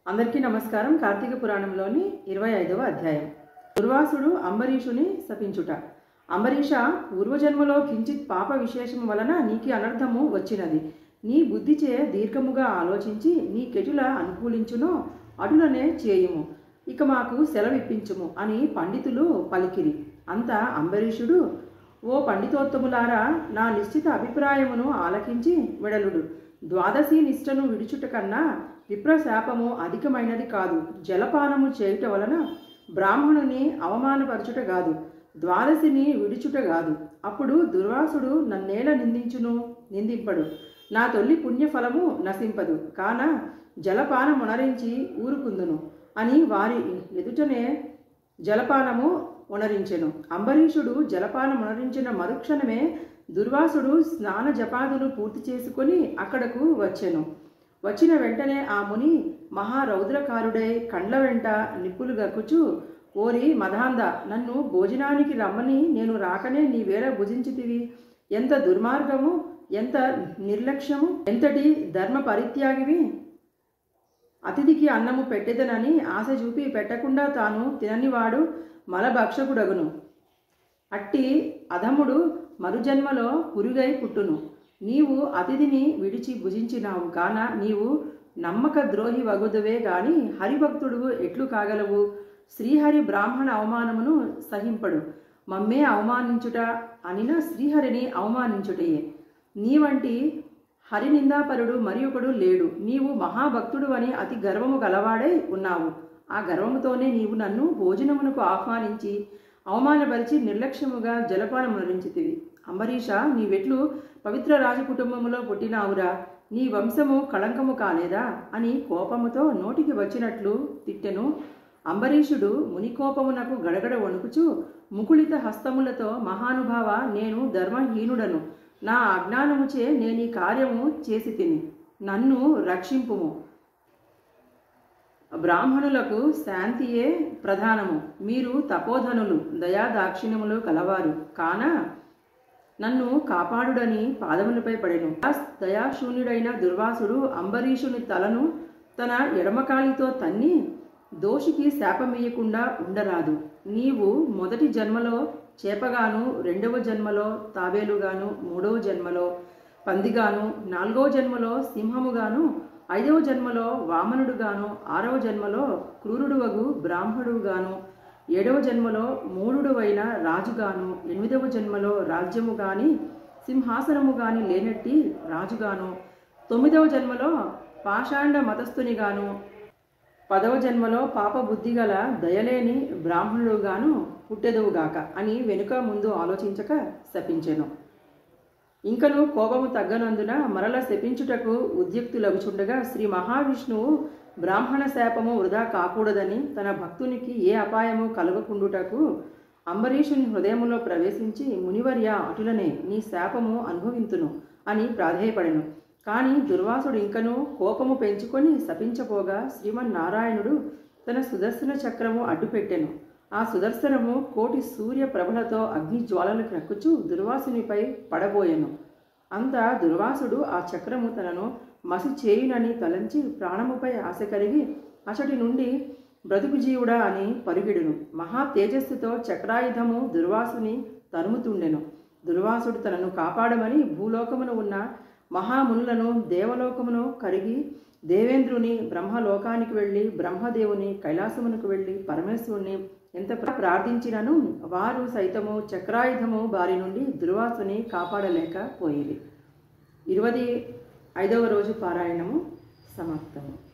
అందరికీ నమస్కారం కార్తీక పురాణంలోని ఇరవై ఐదవ అధ్యాయం దుర్వాసుడు అంబరీషుని శపించుట అంబరీష పూర్వజన్మలో కించిత్ పాప విశేషము వలన నీకి అనర్థము వచ్చినది నీ బుద్ధిచే దీర్ఘముగా ఆలోచించి నీ కెటుల అనుకూలించునో అటులనే చేయుము ఇక మాకు సెలవిప్పించుము అని పండితులు పలికిరి అంత అంబరీషుడు ఓ పండితోత్తములారా నా నిశ్చిత అభిప్రాయమును ఆలకించి వెడలుడు ద్వాదశి నిష్టను విడుచుట కన్నా విప్రశాపము అధికమైనది కాదు జలపానము చేయుట వలన బ్రాహ్మణుని అవమానపరచుట కాదు ద్వాదశిని విడుచుట కాదు అప్పుడు దుర్వాసుడు నన్నేల నిందించును నిందింపడు నా తొల్లి పుణ్యఫలము నశింపదు కాన జలపానమునరించి ఊరుకుందును అని వారి ఎదుటనే జలపానము ఉనరించెను అంబరీషుడు జలపానమునరించిన మరుక్షణమే దుర్వాసుడు స్నాన జపాదులు పూర్తి చేసుకొని అక్కడకు వచ్చెను వచ్చిన వెంటనే ఆ ముని మహారౌద్రకారుడై కండ్ల వెంట నిప్పులు గక్కుచు ఓరి మదాంద నన్ను భోజనానికి రమ్మని నేను రాకనే నీవేళ భుజించితివి ఎంత దుర్మార్గము ఎంత నిర్లక్ష్యము ఎంతటి ధర్మ పరిత్యాగివి అతిథికి అన్నము పెట్టెదనని ఆశ చూపి పెట్టకుండా తాను తిననివాడు మలభక్షకుడగును అట్టి అధముడు మరుజన్మలో పురుగై పుట్టును నీవు అతిథిని విడిచి భుజించినావు కాన నీవు నమ్మక ద్రోహి వగుదువే గాని హరిభక్తుడు ఎట్లు కాగలవు శ్రీహరి బ్రాహ్మణ అవమానమును సహింపడు మమ్మే అవమానించుట అనిన శ్రీహరిని అవమానించుటయే నీ వంటి హరినిందాపరుడు మరి ఒకడు లేడు నీవు మహాభక్తుడు అని అతి గర్వము గలవాడై ఉన్నావు ఆ గర్వముతోనే నీవు నన్ను భోజనమునకు ఆహ్వానించి అవమానపరిచి నిర్లక్ష్యముగా జలపానమునరించితివి అంబరీష నీవెట్లు పవిత్ర రాజకుటుంబములో పుట్టినావురా నీ వంశము కళంకము కాలేదా అని కోపముతో నోటికి వచ్చినట్లు తిట్టెను అంబరీషుడు ముని కోపమునకు గడగడ వణుకుచు ముకుళిత హస్తములతో మహానుభావ నేను ధర్మహీనుడను నా అజ్ఞానముచే నేను ఈ కార్యము చేసి తిని నన్ను రక్షింపుము బ్రాహ్మణులకు శాంతియే ప్రధానము మీరు తపోధనులు దయాదాక్షిణ్యములు కలవారు కాన నన్ను కాపాడుడని పాదములపై పడెను దయాశూన్యుడైన దుర్వాసుడు అంబరీషుని తలను తన ఎడమకాలితో తన్ని దోషికి శాపమీయకుండా ఉండరాదు నీవు మొదటి జన్మలో చేపగాను రెండవ జన్మలో తాబేలుగాను మూడవ జన్మలో పందిగాను నాలుగవ జన్మలో సింహముగాను ఐదవ జన్మలో వామనుడుగాను ఆరవ జన్మలో క్రూరుడువగు బ్రాహ్మణుడుగాను ఏడవ జన్మలో మూఢుడువైన రాజుగాను ఎనిమిదవ జన్మలో రాజ్యము గాని సింహాసనము గాని లేనట్టి రాజుగాను తొమ్మిదవ జన్మలో పాషాండ మతస్థునిగాను పదవ జన్మలో పాప బుద్ధి గల దయలేని బ్రాహ్మణుడుగాను పుట్టెదవుగాక అని వెనుక ముందు ఆలోచించక శపించెను ఇంకను కోపము తగ్గనందున మరల శపించుటకు ఉద్యుక్తులగుచుండగా శ్రీ మహావిష్ణువు బ్రాహ్మణ శాపము వృధా కాకూడదని తన భక్తునికి ఏ అపాయము కలగకుండుటకు అంబరీషుని హృదయములో ప్రవేశించి మునివర్య అటులనే నీ శాపము అనుభవింతును అని ప్రాధేయపడెను కానీ దుర్వాసుడు ఇంకనూ కోపము పెంచుకొని శపించపోగా శ్రీమన్నారాయణుడు తన సుదర్శన చక్రము అడ్డుపెట్టెను ఆ సుదర్శనము కోటి సూర్య ప్రభలతో అగ్ని జ్వాలలు క్రక్కుచు దుర్వాసునిపై పడబోయెను అంత దుర్వాసుడు ఆ చక్రము తనను మసి చేయునని తలంచి ప్రాణముపై ఆశ కలిగి అచటి నుండి బ్రతుకు జీవుడా అని పరుగిడును మహా తేజస్సుతో చక్రాయుధము దుర్వాసుని తరుముతుండెను దుర్వాసుడు తనను కాపాడమని భూలోకమును ఉన్న మహామునులను దేవలోకమును కరిగి దేవేంద్రుని బ్రహ్మలోకానికి వెళ్ళి బ్రహ్మదేవుని కైలాసమునకు వెళ్ళి పరమేశ్వరుని ఎంత ప్రార్థించినను వారు సైతము చక్రాయుధము బారి నుండి దుర్వాసుని కాపాడలేకపోయేది ఇరవది ఐదవ రోజు పారాయణము సమాప్తము